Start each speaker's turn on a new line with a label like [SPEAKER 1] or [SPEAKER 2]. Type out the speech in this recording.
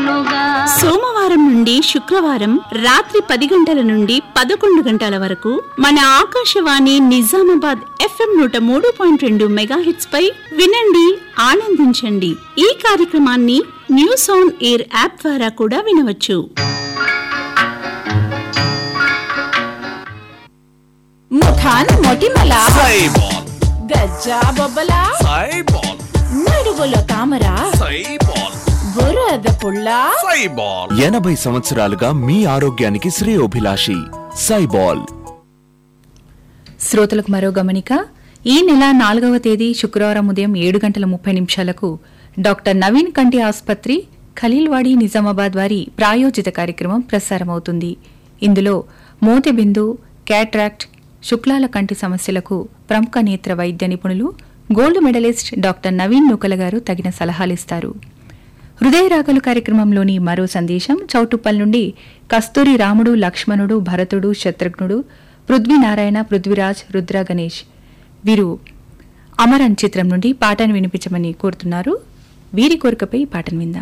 [SPEAKER 1] చేయునుగా
[SPEAKER 2] సోమవారం నుండి శుక్రవారం రాత్రి పది గంటల నుండి పదకొండు గంటల వరకు మన ఆకాశవాణి నిజామాబాద్ ఎఫ్ఎం నూట మూడు పాయింట్ రెండు మెగాహిట్స్ పై వినండి ఆనందించండి ఈ కార్యక్రమాన్ని న్యూస్ ఆన్ ఎయిర్ యాప్ ద్వారా కూడా వినవచ్చు
[SPEAKER 3] ముఖాన్ మొటిమల
[SPEAKER 4] సైబాల్
[SPEAKER 3] గజ్జా బొబ్బల
[SPEAKER 4] సైబాల్
[SPEAKER 3] నడుగుల తామర
[SPEAKER 4] సైబాల్
[SPEAKER 3] బురద పుల్ల
[SPEAKER 4] సైబాల్
[SPEAKER 5] ఎనభై సంవత్సరాలుగా మీ ఆరోగ్యానికి శ్రేయోభిలాషి సైబాల్
[SPEAKER 6] శ్రోతలకు మరో గమనిక ఈ నెల నాలుగవ తేదీ శుక్రవారం ఉదయం ఏడు గంటల ముప్పై నిమిషాలకు డాక్టర్ నవీన్ కంటి ఆసుపత్రి ఖలీల్వాడి నిజామాబాద్ వారి ప్రాయోజిత కార్యక్రమం ప్రసారమవుతుంది ఇందులో మోతెబిందు క్యాట్రాక్ట్ శుక్లాల కంటి సమస్యలకు ప్రముఖ నేత్ర వైద్య నిపుణులు gold medalist doctor Naveen Nookala గారు తగిన సలహాలిస్తారు హృదయ రాగలు కార్యక్రమంలోని మరో సందేశం చౌటుప్పల్ నుండి కస్తూరి రాముడు లక్ష్మణుడు భరతుడు శత్రుఘ్నుడు పృథ్వీనారాయణ పృథ్వీరాజ్ రుద్ర గణేష్ వీరు అమరన్ చిత్రం నుండి పాటను వినిపించమని కోరుతున్నారు వీరి కోరికపై పాటను విందాం